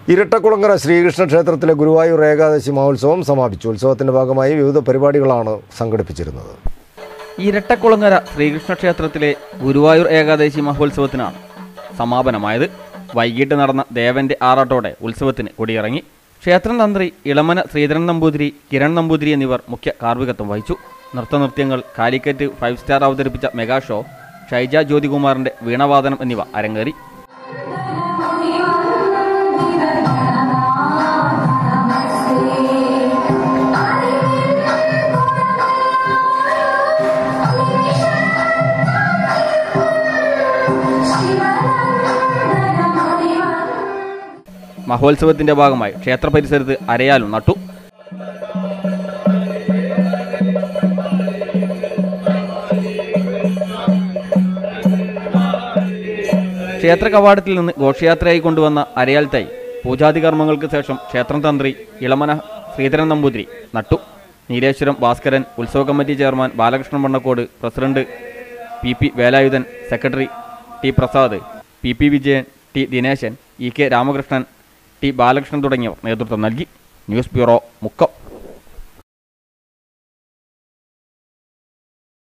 ഇരട്ടക്കുളങ്ങര ശ്രീകൃഷ്ണ ക്ഷേത്രത്തിലെ ഗുരുവായൂർ ഏകാദശി മഹോത്സവം സമാപിച്ചു ഉത്സവത്തിന്റെ ഭാഗമായി വിവിധ പരിപാടികളാണ് സംഘടിപ്പിച്ചിരുന്നത് ഇരട്ടക്കുളങ്ങര ശ്രീകൃഷ്ണ ക്ഷേത്രത്തിലെ ഗുരുവായൂർ ഏകാദശി മഹോത്സവത്തിനാണ് സമാപനമായത് വൈകിട്ട് നടന്ന ദേവന്റെ ആറാട്ടോടെ ഉത്സവത്തിന് കൊടിയിറങ്ങി ക്ഷേത്രം തന്ത്രി ഇളമന ശ്രീധരൻ നമ്പൂതിരി കിരൺ നമ്പൂതിരി എന്നിവർ മുഖ്യ കാർമ്മികത്വം വഹിച്ചു നൃത്തനൃത്യങ്ങൾ കാലിക്കറ്റ് ഫൈവ് സ്റ്റാർ അവതരിപ്പിച്ച മെഗാ ഷോ ഷൈജ ജ്യോതികുമാറിന്റെ വീണവാദനം എന്നിവ അരങ്ങേറി മഹോത്സവത്തിന്റെ ഭാഗമായി ക്ഷേത്ര പരിസരത്ത് അരയാലും നട്ടു ക്ഷേത്ര കവാടത്തിൽ നിന്ന് ഘോഷയാത്രയായി കൊണ്ടുവന്ന അരയാൽ തൈ പൂജാതി കർമ്മങ്ങൾക്ക് ശേഷം ക്ഷേത്രം തന്ത്രി ഇളമന ശ്രീധരൻ നമ്പൂതിരി നട്ടു നീലേശ്വരം ഭാസ്കരൻ ഉത്സവ committee chairman Balakrishnan Vannakkode president P P Velayudhan secretary T Prasad P P Vijayan T Dineshan E K Ramakrishnan T Balakrishnan തുടങ്ങിയവർ നേതൃത്വം നൽകി ന്യൂസ് ബ്യൂറോ മുക്കം